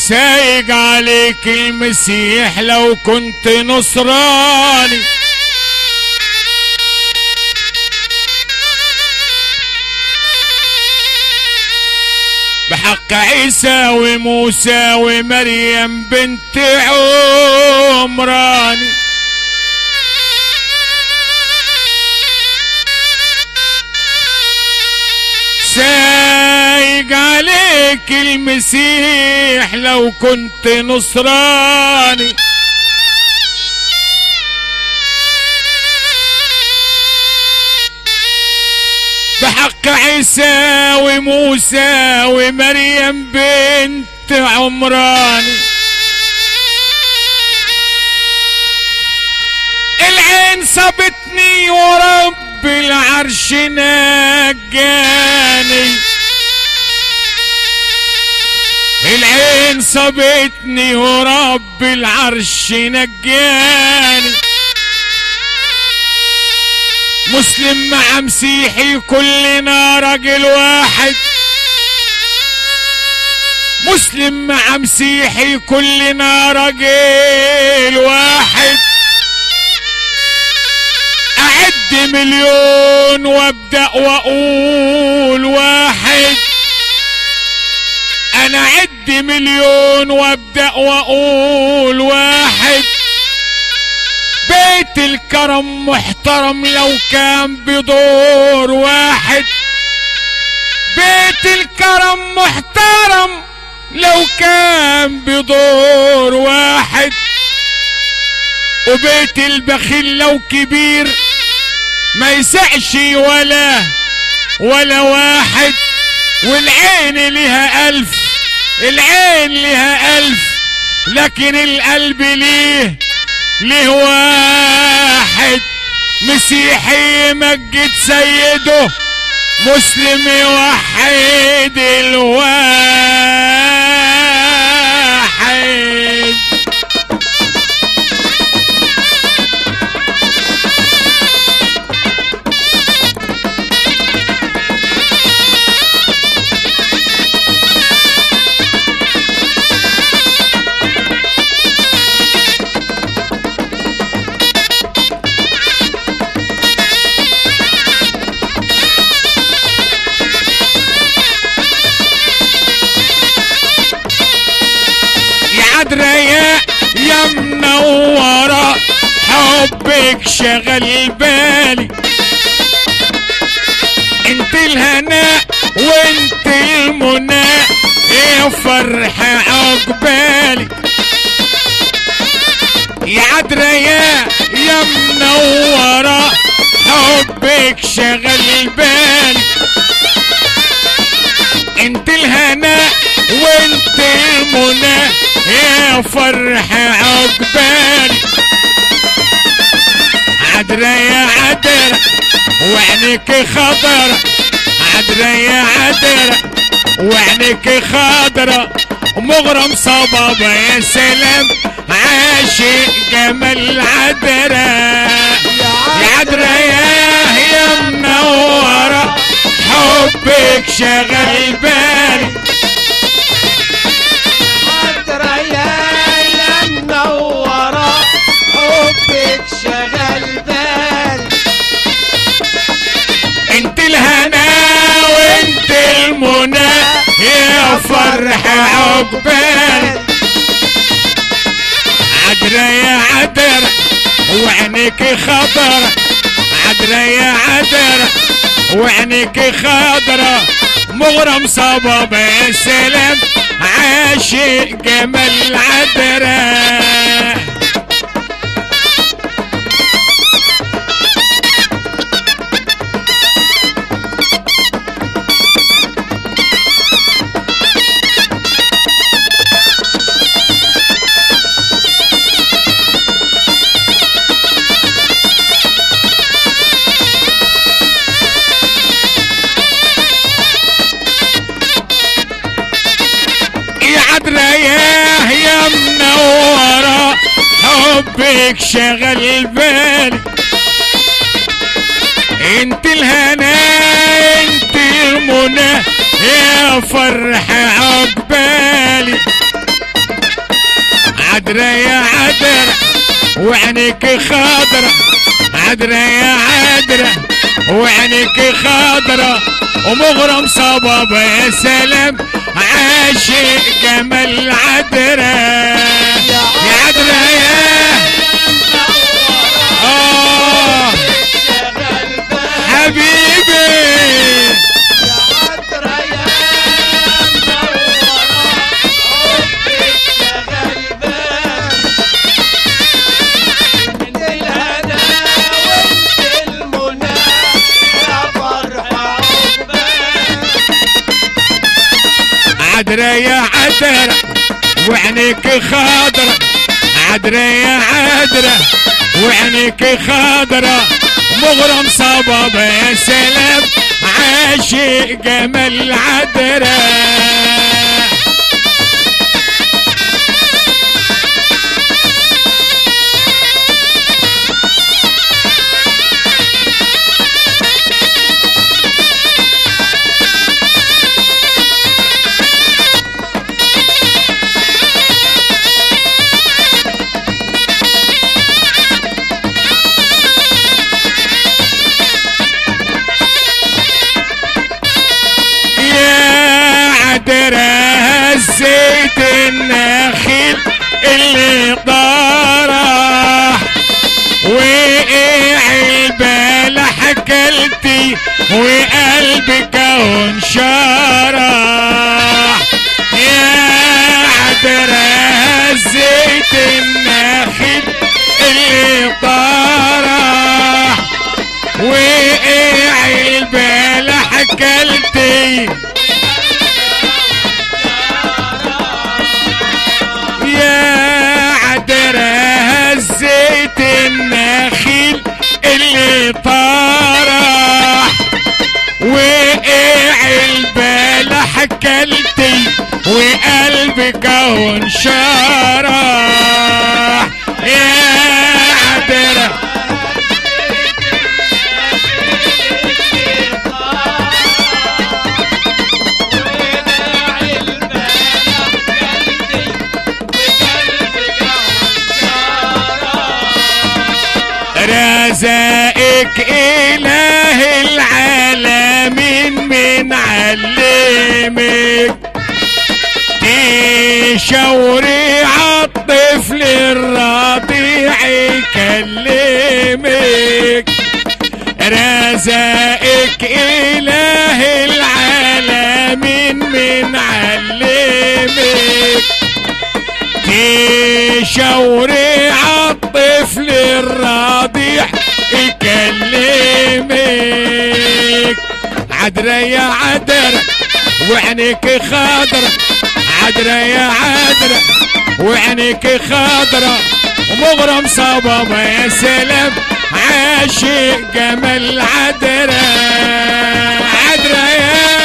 سايق عليك المسيح لو كنت نصراني بحق عيسى وموسى ومريم بنت عمراني سايق عليك المسيح لو كنت نصراني بحق عيسى وموسى ومريم بنت عمراني العين صابتني ورب العرش نجاني العين صابتني ورب العرش نجاني مسلم مع مسيحي كلنا راجل واحد مسلم مع مسيحي كلنا راجل واحد اعد مليون وابدا واقول واحد انا اعد مليون وابدا واقول واحد بيت الكرم محترم لو كان بدور واحد بيت الكرم محترم لو كان بدور واحد وبيت البخيل لو كبير ما يسعش ولا ولا واحد والعين لها ألف العين لها ألف لكن القلب ليه ليه واحد مسيحي يمجد سيده مسلم يوحد الواحد يا عذرا يا يا منورة حبك شغل بالي انت الهنا وانت المنى يا فرح عقبالي يا عذرا يا يا منورة حبك شغل بالي انت الهنا وانت المنى يا فرح عقبالي عدرا يا عدرا وعينك خضرا عدرا يا عدرا وعينك خضرا مغرم صبابة يا سلام عاشق جمال عدرا يا عدرا يا يا منورة حبك شغل بالي عطرة يا منورة حبك شغل بال انت الهنا وانت المنى يا فرح عقبال عدرا يا عدرا وعينك خضرا عدرا يا عدرا وعينك خضرا مغرم صباب يا سلام عاشق جمال عدرا يا عدرا يا يا منورة حبك شغل بالي انت الهنا انت المنى يا فرح عقبالي عدرة يا عدرة وعينيك خضرة عدرة يا عدرة وعينيك خضرة ومغرم صبابة يا سلام عاشق جمال عدرة يا عدرة يا آه شغل بال حبيبي عطرة يا منورة حبك شغل بال انت الهنا وانت المنى يا فرحة عقبال عدرة يا عدرة وعينيك خضرة عدرة يا عدرة وعينيك خضرة مغرم صبابة يا سلام عاشق جمال عدرة يا عدرة هزيت النخيل اللي طرح وقع البلح كلتي وقلبك انشرح يا عدرة هزيت النخيل اللي طرح وقع البلح كلتي يا عدرة هزيت النخيل اللي طرح وقع البلح كلتي وقلبك انشرح يا عدرة رزقك إله العالمين من علمك تشاوري عالطفل الرضيع يكلمك رزقك إله العالمين من علمك تشاوري عالطفل الرضيع يكلمك عدرة يا عدرة وعينيك خضرة عدرة يا عدرة وعينيك خضرة ومغرم صبابة يا سلام عاشق جمال عدرة عدرة يا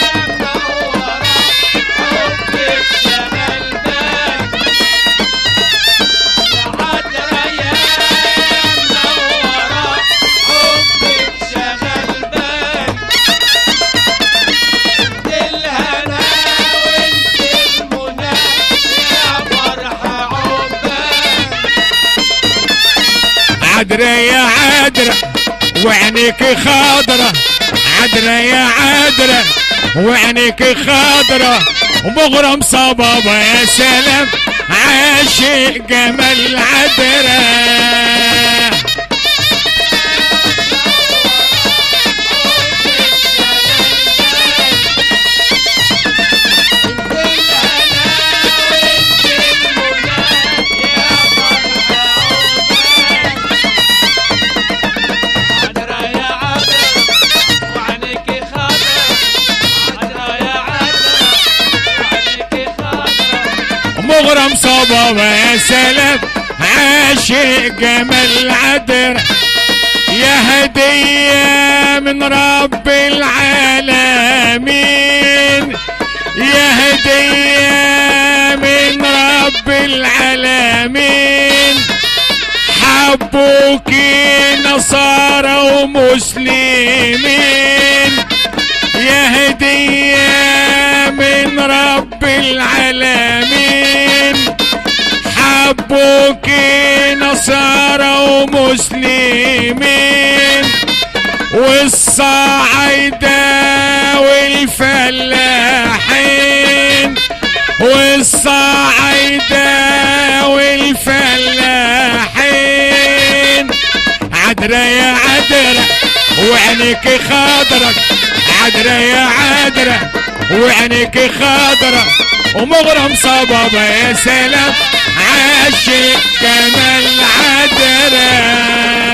عدرة يا عدرة وعينيك خضرة عدرة يا عدرة وعينيك خضرة ومغرم صبابة يا سلام عاشق جمال عدرة مغرم صبابة يا سلام عاشق جمال عدرة يا هدية من رب العالمين يا هدية من رب العالمين حبوك نصارى ومسلمين يا هدية من رب العالمين ابوك نصارى ومسلمين والصعايدة والفلاحين والصعايدة والفلاحين عدرة يا عدرة وعينيك خضرة عدرة يا عدرة وعينيك خضرة ومغرم صبابة يا سلام عاشق كمال عدرة